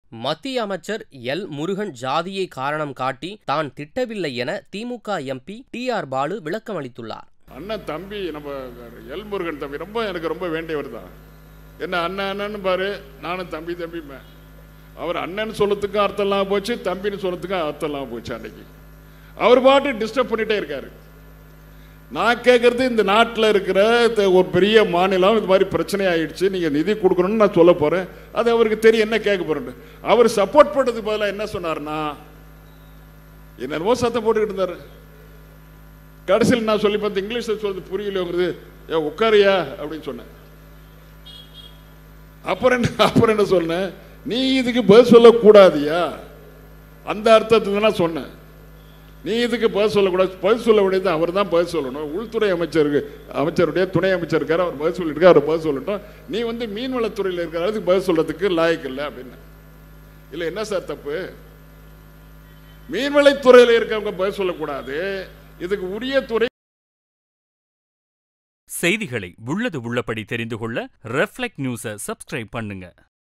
மத்திய அமைச்சர் எல் முருகன் ஜாதியை காரணம் காட்டி தான் திட்டவில்லை என DMK MP T R Baalu விளக்கம் அளித்துள்ளார் அண்ணன் தம்பி நம்ம எல் முருகன் தம்பி ரொம்ப எனக்கு ரொம்ப வேண்டியவர் தான் என்ன அண்ணன் அண்ணன்னு பாரு நானும் தம்பி தம்பிப்பேன் அவர் அண்ணன் சொல்லத்துக்கும் அர்த்தம் இல்லாமல் போச்சு தம்பின்னு சொல்லத்துக்கும் அர்த்தம் இல்லாமல் போச்சு அன்னைக்கு அவர் பாட்டு டிஸ்டர்ப் பண்ணிட்டே இருக்காரு நான் கேட்கறது இந்த நாட்டில் இருக்கிற த- ஒரு பெரிய மாநிலம் இது மாதிரி பிரச்சனை ஆயிடுச்சு நீங்கள் நிதி கொடுக்கணும்னு நான் சொல்ல போகிறேன் அது அவருக்கு தெரியும் என்ன கேட்க போகிறேன் அவர் சப்போர்ட் பண்ணுறதுக்கு பதிலாக என்ன சொன்னார்னா என்னென்னமோ சத்தம் போட்டுக்கிட்டு இருந்தார் கடைசியில் நான் சொல்லி பார்த்து இங்கிலீஷில் சொல்றது புரியலங்கிறது ஏ உட்காரியா அப்படின்னு சொன்னேன் அப்புறம் என்ன அப்புறம் என்ன சொன்னேன் நீ இதுக்கு பதில் சொல்லக்கூடாதியா அந்த அர்த்தத்தை நான் சொன்னேன் நீ இதுக்கு பதில் சொல்லக்கூடாது பதில் சொல்ல வேண்டியது அவர் தான் பதில் சொல்லணும் உள்துறை அமைச்சருக்கு அமைச்சருடைய துணை அமைச்சர் இருக்காரு அவர் பதில் சொல்லிட்டு அவர் பதில் சொல்லட்டும் நீ வந்து மீன்வளத்துறையில் இருக்கிற அதுக்கு பதில் சொல்றதுக்கு லாயக்கு இல்லை அப்படின்னு இல்லை என்ன சார் தப்பு மீன்வளத்துறையில் இருக்கவங்க பதில் சொல்லக்கூடாது இதுக்கு உரிய துறை செய்திகளை உள்ளது உள்ளபடி தெரிந்து கொள்ள ரெஃப்ளெக்ட் நியூஸை சப்ஸ்கிரைப் பண்ணுங்க